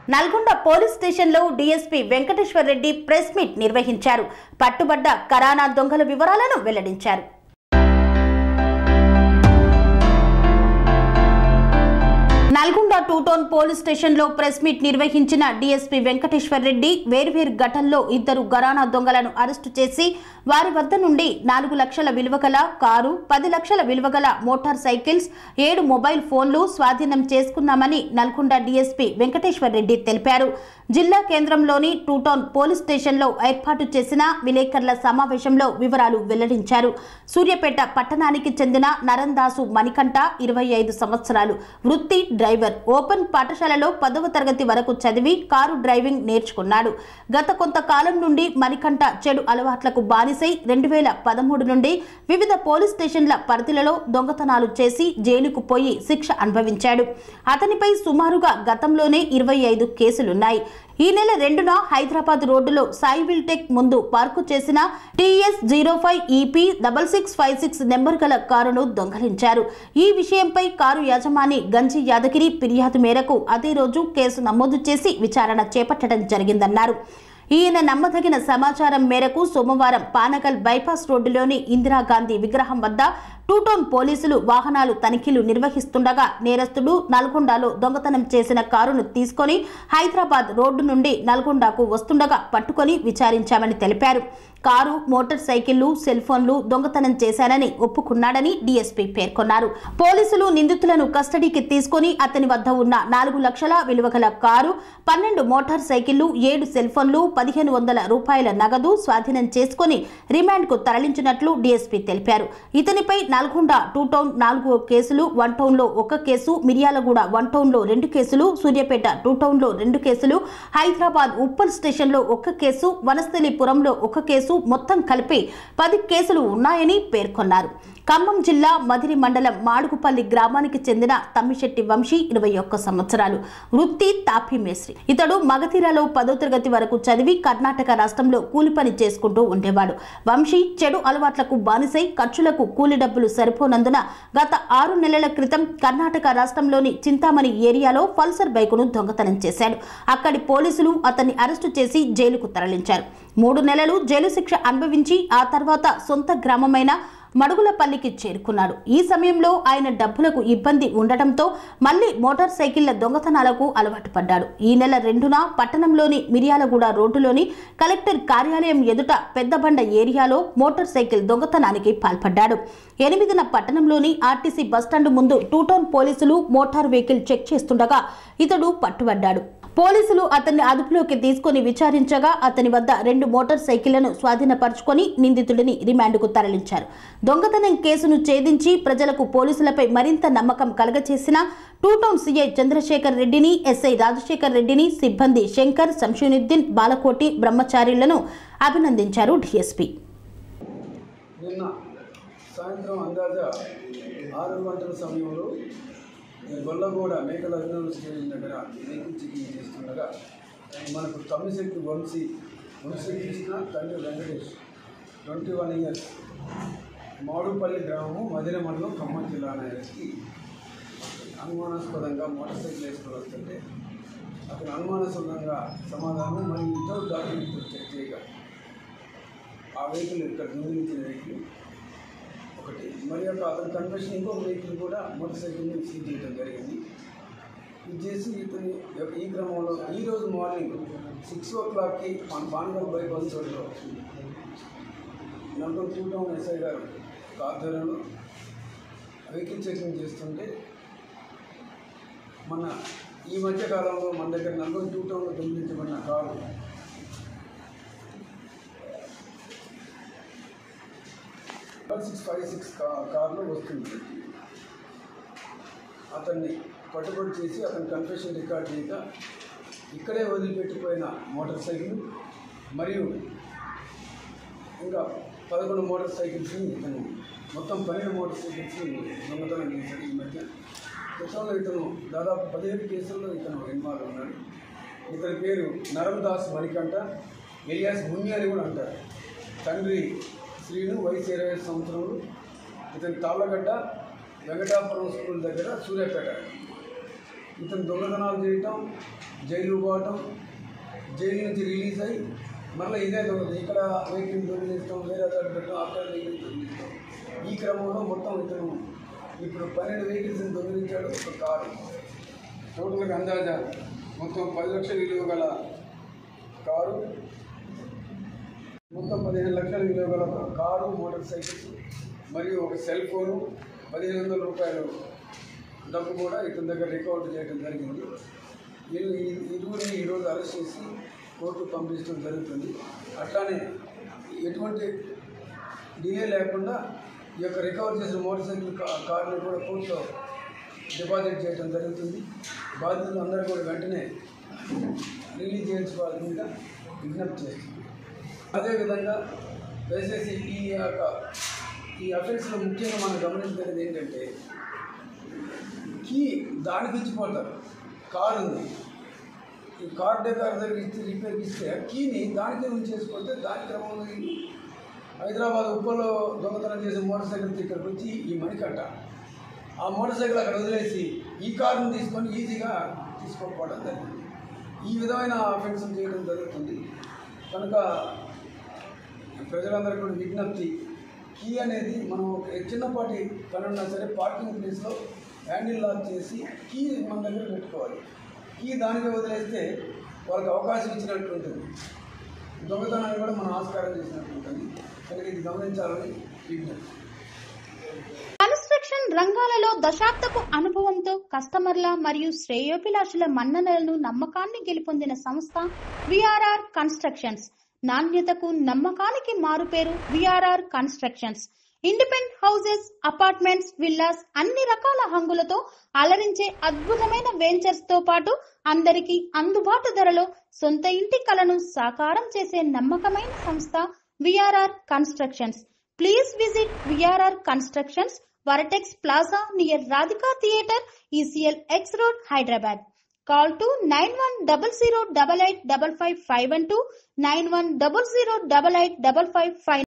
Nalgonda police స్టేషన్లో DSP Venkateshwar Reddy press meet నిర్వహించారు పట్టుబడ్డ కరానా దొంగల వివరాలను వెల్లడించారు నల్గొండ టూ టౌన్ పోలీస్ స్టేషన్లో ప్రెస్ మీట్ నిర్వహించిన డీఎస్పీ వెంకటేశ్వర్ రెడ్డి వేర్వేరు ఘటనలో ఇద్దరు గరానా దొంగలను అరెస్టు చేసి వారి వద్ద నుండి నాలుగు లక్షల విలువగల కారు పది లక్షల విలువగల మోటార్ సైకిల్స్ ఏడు మొబైల్ ఫోన్లు స్వాధీనం చేసుకున్నామని నల్గొండ డీఎస్పీ వెంకటేశ్వర్ రెడ్డి తెలిపారు జిల్లా కేంద్రంలోని టూ టౌన్ పోలీస్ స్టేషన్లో ఏర్పాటు చేసిన విలేకరుల సమావేశంలో వివరాలు వెల్లడించారు సూర్యాపేట పట్టణానికి చెందిన నరందాసు మణికంఠ ఇరవై ఐదు సంవత్సరాలు వృత్తి డ్రైవర్ ఓపెన్ పాఠశాలలో పదవ తరగతి వరకు చదివి కారు డ్రైవింగ్ నేర్చుకున్నాడు గత కొంతకాలం నుండి మణికంఠ చెడు అలవాట్లకు బానిసై రెండు వేల పదమూడు నుండి వివిధ పోలీస్ స్టేషన్ల పరిధిలలో దొంగతనాలు చేసి జైలుకు పోయి శిక్ష అనుభవించాడు అతనిపై సుమారుగా గతంలోనే ఇరవై ఐదు కేసులున్నాయి ఈ నెల రెండున హైదరాబాద్ రోడ్డులో సాయి విల్టెక్ ముందు పార్కు చేసిన TS zero five EP double six five six number గల కారును దొంగలించారు ఈ విషయంపై కారు యజమాని గంజి యాదగిరి ఫిర్యాదు మేరకు అదే రోజు కేసు నమోదు చేసి విచారణ చేపట్టడం జరిగిందన్నారు ఈయన నమ్మదగిన సమాచారం మేరకు సోమవారం పానగల్ బైపాస్ రోడ్డులోని ఇందిరాగాంధీ విగ్రహం వద్ద టూటౌన్ పోలీసులు వాహనాలు తనిఖీలు నిర్వహిస్తుండగా నేరస్తుడు నల్గొండలో దొంగతనం చేసిన కారును తీసుకొని హైదరాబాద్ రోడ్డు నుండి నల్గొండకు వస్తుండగా పట్టుకొని విచారించామని తెలిపారు కారు మోటార్ సైకిళ్లు సెల్ ఫోన్లు దొంగతనం చేశానని ఒప్పుకున్నాడని డీఎస్పీ పేర్కొన్నారు పోలీసులు నిందితులను కస్టడీకి తీసుకొని అతని వద్ద ఉన్న నాలుగు లక్షల విలువగల కారు పన్నెండు మోటార్ సైకిళ్లు ఏడు సెల్ ఫోన్లు పదిహేను వందల రూపాయల నగదు స్వాధీనం చేసుకుని రిమాండ్కు తరలించినట్లు డీఎస్పీ తెలిపారు ఇతనిపై నల్గొండ టూ టౌన్ నాలుగు కేసులు వన్ టౌన్లో ఒక కేసు మిర్యాలగూడ వన్ టౌన్లో రెండు కేసులు సూర్యాపేట టూ టౌన్లో రెండు కేసులు హైదరాబాద్ ఉప్పల్ స్టేషన్లో ఒక కేసు వనస్థలిపురంలో ఒక కేసు మొత్తం కలిపి పది కేసులు ఉన్నాయని పేర్కొన్నారు ఖమ్మం జిల్లా మదిరి మండలం మాడుగుపల్లి గ్రామానికి చెందిన తమ్మిశెట్టి వంశీ ఇరవై ఒక్క సంవత్సరాలు వృత్తి తాపీ మేస్త్రి ఇతడు మగధీరాలో పదో తరగతి వరకు చదివి కర్ణాటక రాష్ట్రంలో కూలి పని చేసుకుంటూ ఉండేవాడు వంశీ చెడు అలవాట్లకు బానిసై ఖర్చులకు కూలి డబ్బులు సరిపోనందున గత ఆరు నెలల క్రితం కర్ణాటక రాష్ట్రంలోని చింతామణి ఏరియాలో పల్సర్ బైకును దొంగతనం చేశాడు అక్కడి పోలీసులు అతన్ని అరెస్టు చేసి జైలుకు తరలించారు మూడు నెలలు జైలు శిక్ష అనుభవించి ఆ తర్వాత సొంత గ్రామమైన మడుగులపల్లికి చేరుకున్నాడు ఈ సమయంలో ఆయన డబ్బులకు ఇబ్బంది ఉండటంతో మళ్లీ మోటార్ సైకిళ్ల దొంగతనాలకు అలవాటు పడ్డాడు ఈ నెల రెండున పట్టణంలోని మిర్యాలగూడ రోడ్డులోని కలెక్టర్ కార్యాలయం ఎదుట పెద్దబండ ఏరియాలో మోటార్ సైకిల్ దొంగతనానికి పాల్పడ్డాడు ఎనిమిదిన పట్టణంలోని ఆర్టీసీ బస్టాండ్ ముందు టూటౌన్ పోలీసులు మోటార్ వెహికల్ చెక్ చేస్తుండగా ఇతడు పట్టుబడ్డాడు పోలీసులు అతన్ని అదుపులోకి తీసుకుని విచారించగా అతని వద్ద రెండు మోటార్ సైకిళ్లను స్వాధీనపరుచుకొని నిందితుడిని రిమాండ్కు తరలించారు దొంగతనం కేసును ఛేదించి ప్రజలకు పోలీసులపై మరింత నమ్మకం కలగచేసిన టూటౌన్ సీఐ చంద్రశేఖర్ రెడ్డిని ఎస్ఐ రాజశేఖర్ రెడ్డిని సిబ్బంది శంకర్ శంషునుద్దీన్ బాలకోటి బ్రహ్మచారిలను అభినందించారు డీఎస్పీ నిన్న సాయంత్రం అందాజ ఆరు గంటల సమయంలో గొల్లగూడ మేకల అభినందన స్టేషన్ దగ్గర వెహికల్ చెకింగ్ చేస్తుండగా మనకు తమ్మిశెట్టి వంశీ వంశీ కృష్ణ తండ్రి Venkatesh twenty one years Madupalli గ్రామము మదిర మండలం ఖమ్మం జిల్లా నాయకుడికి అనుమానాస్పదంగా మోటార్ సైకిల్ వేసుకొని వస్తుంటే అతను అనుమానాస్పదంగా సమాధానం మరియు వితౌట్ డాక్యుమెంట్ చెక్ చేయగా ఆ వెహికల్ ఇక్కడ దొంగిలించిన వెహికల్ ఒకటి మరి యొక్క అతని కన్వర్షన్ ఇంకొక వెహికల్ కూడా మోటార్ సైకిల్ని సీజ్ చేయడం జరిగింది ఇది చేసి ఇతని యొక్క ఈ క్రమంలో ఈరోజు మార్నింగ్ సిక్స్ ఓ క్లాక్కి మన పానగల్ బైపాస్ రోడ్లో నల్గొండ టూ టౌన్ ఎస్ఐ గారు ఒక ఆధ్వర్యంలో వెహికల్ చెకింగ్ చేస్తుంటే మన ఈ మధ్య కాలంలో మన దగ్గర నల్గొండ టూ టౌన్లో దొంగిలించబడిన కారు సిక్స్ ఫైవ్ సిక్స్ కా కార్లో వస్తుంది అతన్ని పట్టుబడి చేసి అతని కన్ఫెషన్ రికార్డ్ చేయక ఇక్కడే వదిలిపెట్టిపోయిన మోటార్ సైకిల్ మరియు ఇంకా పదకొండు మోటార్ సైకిల్స్ని ఇతను మొత్తం పన్నెండు మోటార్ సైకిల్స్ని దొంగతనం చేశాడు ఈ మధ్య గతంలో ఇతను దాదాపు పదిహేడు కేసుల్లో ఇతను ఇన్వాల్వ్ ఉన్నాడు ఇతని పేరు నరం దాస్ మణికంఠ ఎలియాస్ ముని అని కూడా అంటారు తండ్రి శ్రీను వయసు ఇరవై ఐదు సంవత్సరములు ఇతని తాళ్ళగడ్డ వెంకటాపురం స్కూల్ దగ్గర సూర్యాపేట ఇతను దొంగతనాలు చేయటం జైలు పోవటం జైలు నుంచి రిలీజ్ అయ్యి మళ్ళీ ఇదే దొంగతనం ఇక్కడ వెహికల్ దొంగిలిస్తాం వేరే చోట పెట్టడం అక్కడ వెహికల్ దొంగిలిస్తాం ఈ క్రమంలో మొత్తం ఇతను ఇప్పుడు పన్నెండు వెహికల్స్ని దొంగిలించాడు ఒక కారు టోటల్గా అందాజా మొత్తం పది లక్షల విలువ గల కారు మొత్తం పదిహేను లక్షల విలువ గల ఒక కారు మోటార్ సైకిల్స్ మరియు ఒక సెల్ ఫోను పదిహేను వందల రూపాయలు డబ్బు కూడా ఇతని దగ్గర రికవర్ చేయడం జరిగింది వీళ్ళు ఈ ఇరువురిని ఈరోజు అరెస్ట్ చేసి కోర్టుకు పంపించడం జరుగుతుంది అట్లానే ఎటువంటి డిలే లేకుండా ఈ యొక్క రికవర్ చేసిన మోటార్ సైకిల్ కా- కార్ని కూడా కోర్టులో డిపాజిట్ చేయడం జరుగుతుంది బాధితులు అందరూ కూడా వెంటనే రిలీజ్ చేయించుకోవాల్సిందిగా విజ్ఞప్తి చేస్తుంది అదేవిధంగా దయచేసి ఈ యొక్క ఈ అఫెన్స్లో ముఖ్యంగా మనం గమనించేది ఏంటంటే కీ దానికి ఇచ్చిపోతారు కారు ఉంది ఈ కార్ డెకార్ దగ్గర ఇచ్చి రిపేర్కి ఇస్తే కీని దానికే ఉంచేసుకుంటే దాని క్రమంలో ఈ హైదరాబాద్ ఉప్పలో దొంగతనం చేసే మోటార్ సైకిల్ ఇక్కడికి వచ్చి ఈ మణికట్ట ఆ మోటార్ సైకిల్ అక్కడ వదిలేసి ఈ కారుని తీసుకొని ఈజీగా తీసుకోకపోవడం జరిగింది ఈ విధమైన అఫెన్స్ చేయడం జరుగుతుంది కనుక ప్రజలందరికీ కూడా విజ్ఞప్తి కీ అనేది మనం ఒక చిన్నపాటి పని ఉన్నా సరే పార్కింగ్ ప్లేస్లో హ్యాండిల్ లాక్ చేసి కీ మన దగ్గర పెట్టుకోవాలి కీ దానికి వదిలేస్తే వాళ్ళకి అవకాశం ఇచ్చినట్టు ఉంటుంది దొంగతనాన్ని కూడా మనం ఆస్కారం చేసినట్టు ఉంటుంది కనుక ఇది గమనించాలని విజ్ఞప్తి కన్స్ట్రక్షన్ రంగాలలో దశాబ్దపు అనుభవంతో కస్టమర్ల మరియు శ్రేయోభిలాషుల మన్ననలను నమ్మకాన్ని గెలుపొందిన సంస్థ విఆర్ఆర్ కన్స్ట్రక్షన్స్ నాణ్యతకు నమ్మకానికి మారుపేరు VRR constructions independent houses apartments villas అన్ని రకాల హంగులతో అలరించే అద్భుతమైన వెంచర్స్ తో పాటు అందరికీ అందుబాటు ధరలో సొంత ఇంటి కలను సాకారం చేసే నమ్మకమైన సంస్థ VRR constructions Please visit VRR Constructions, Varatex Plaza near Radhika Theatre, ECL X Road, Hyderabad. Call to 9100885551 91008855